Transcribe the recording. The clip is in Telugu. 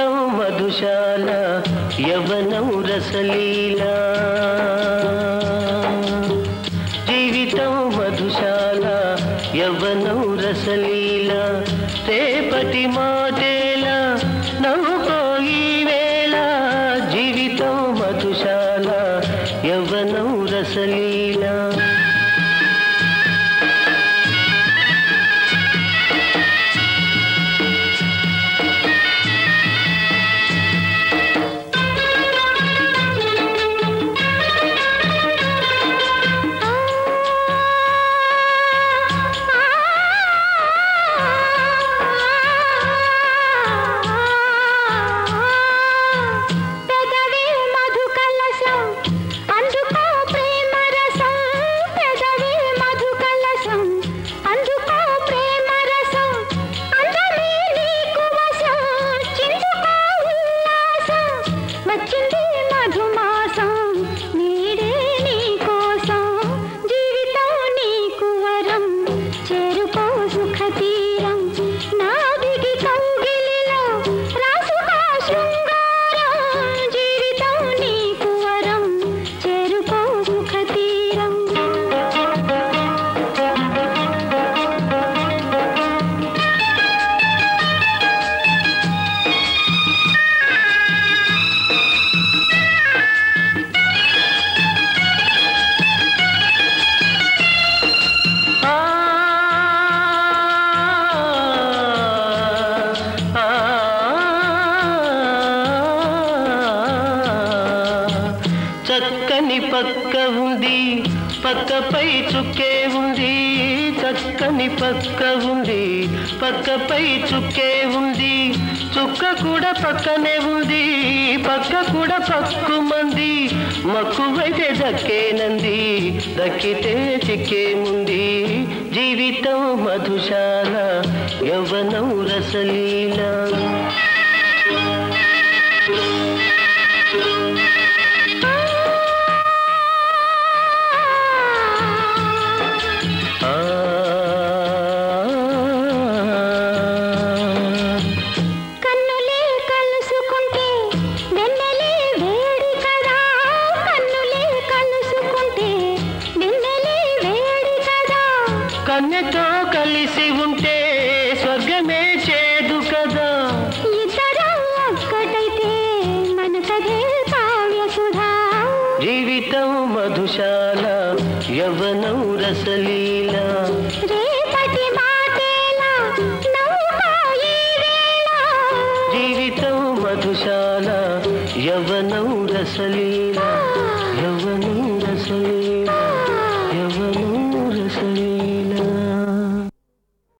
జీవితం మధుశాల యవనం రసలీలా జీవితం మధుశాల యవనం రసలీలా రేపటి మాటేలా నవ్వుకోయి వేళ జీవితం మధుశాల యవనం రసలీలా పెదవి మధు కలశం అందుకో ప్రేమ రసం పెదవి మధు కలశం అందుకో ప్రేమ రసం అందమే నీకు వశం చిందుకో ఉల్లాసం వచ్చింది మధుమాసం నీడే నీ కోసం జీవితం నీకు వరం చేరుకో సుఖ తీరం నాదిగి కౌగిలిలో రాసుకో శృంగారం జీవితం నీకు వరం చేరుకో సుఖ తీరం ఆ ఆ చక్కని పక్క ఉంది పక్కపై చుక్కే ఉంది చక్కని పక్క ఉంది పక్కపై చుక్కే ఉంది చుక్క కూడా పక్కనే ఉంది పక్క కూడా పక్కుమంది మక్కువైతే దక్కేనంది దక్కితే చిక్కేముంది జీవితం మధుశాల యవ్వనం రసలీలా ఆ కన్నులే కలుసుకుంటే వెన్నెలే వేడి కదా కన్నులే కలుసుకుంటే వెన్నెలే వేడి కదా కన్నెతో కలిసి ఉంటే స్వర్గమే చేదు కదా ఇద్దరం ఒక్కటైతే మన కథే కావ్య సుధా జీవితం మధుశాల యవ్వనం రసలీలా రేపటి మాటేలా నవ్వుకో ఈ వేళ జీవితం మధుశాల యవ్వనం రసలీలా యవ్వనం